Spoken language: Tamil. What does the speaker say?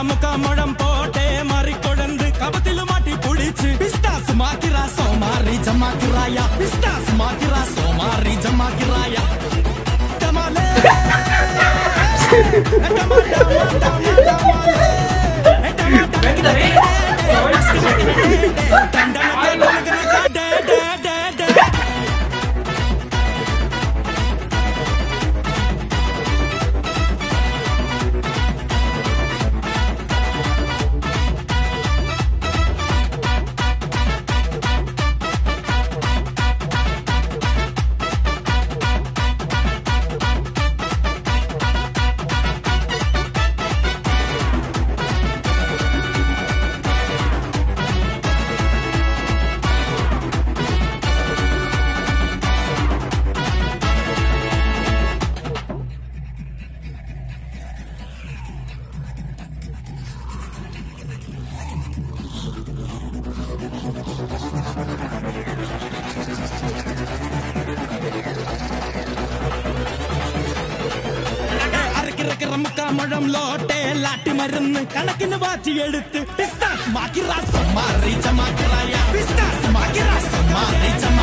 முக்கா முழம் போட்டே மாறி கொடந்து கபத்தில மாட்டி புடிச்சு பிஸ்தாஸ் மாக்கிரா சோமாரி ஜமாக்கிராயா பிஸ்தாஸ் மாக்கிரா சோமாரி ஜமாக்கிராயா டமாலே டமா டமா டமா டமாலே டமா டமா டே டே டே அரைக்கிறக்கிற முக்கா முழம் லோட்டே லாட்டி மருந்து கணக்குன்னு வாச்சி எடுத்து பிஸ்தாஸ் மாக்கிரா சம்மாரி ஜமாக்கிராயா பிஸ்தாஸ் மாக்கிரா சம்மாரி ஜமா